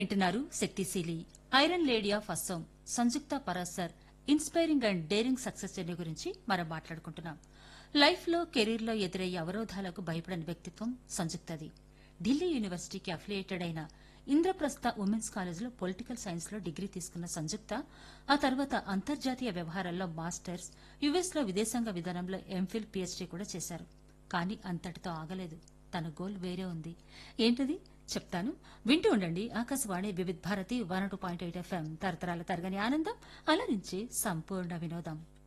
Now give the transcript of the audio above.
వింటున్నారు శక్తిశీలి iron lady of Assam Sanyukta Parasar inspiring and daring success journey గురించి మనం మాట్లాడుకుంటున్నాం లైఫ్ లో కెరీర్ లో ఎదురయ్యే అవరోధాలకు భయపడని వ్యక్తిత్వం సంయుక్తది ఢిల్లీ యూనివర్సిటీకి అఫిలియేటెడ్ అయిన ఇంద్రప్రస్థ ఉమెన్స్ కాలేజ్ లో పొలిటికల్ సైన్స్ లో డిగ్రీ తీసుకున్న సంయుక్త ఆ తర్వాత అంతర్జాతీయ వ్యవహారాల్లో మాస్టర్స్ యుఎస్ లో విదేశాంగ విధానంలో ఎంఫిల్ పీహెచ్డీ కూడా చేశారు కానీ అంతటితో ఆగలేదు తన గోల్ వేరే ఉంది ఏంటది చెప్తాను వింటూ ఉండండి Akashvani Vividh Bharati one two point eight FM తరతరాల తరగని ఆనందం అలరించి సంపూర్ణ వినోదం